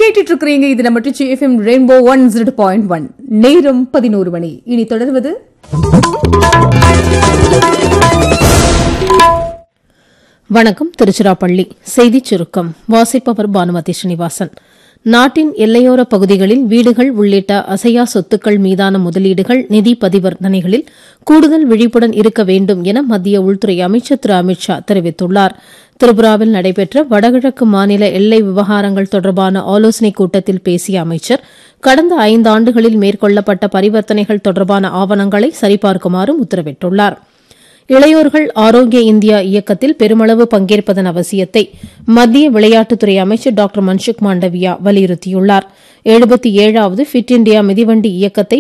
கேட்டுட்டு இருக்கிறீங்க இது நம்ம Trichy FM rainbow one zero point one நேரம் பதினோரு மணி இனி தொடர்வது வணக்கம் திருச்சிராப்பள்ளி செய்திச் சுருக்கம் வாசிப்பவர் பானுமதி ஸ்ரீனிவாசன் நாட்டின் எல்லையோர பகுதிகளில் வீடுகள் உள்ளிட்ட அசையா சொத்துக்கள் மீதான முதலீடுகள் நிதி பரிவர்த்தனைகளில் கூடுதல் விழிப்புடன் இருக்க வேண்டும் என மத்திய உள்துறை அமைச்சர் திரு அமித் ஷா தெரிவித்துள்ளார் திரிபுராவில் நடைபெற்ற வடகிழக்கு மாநில எல்லை விவகாரங்கள் தொடர்பான ஆலோசனைக் கூட்டத்தில் பேசிய அமைச்சர் கடந்த ஐந்தாண்டுகளில் மேற்கொள்ளப்பட்ட பரிவர்த்தனைகள் தொடர்பான ஆவணங்களை சரிபார்க்குமாறும் உத்தரவிட்டுள்ளாா் இளையோர்கள் ஆரோக்கிய இந்தியா இயக்கத்தில் பெருமளவு பங்கேற்பதன் அவசியத்தை மத்திய விளையாட்டுத்துறை அமைச்சர் டாக்டர் மன்சுக் மாண்டவியா வலியுறுத்தியுள்ளார் எழுபத்தி ஏழாவது ஃபிட் இண்டியா மிதிவண்டி இயக்கத்தை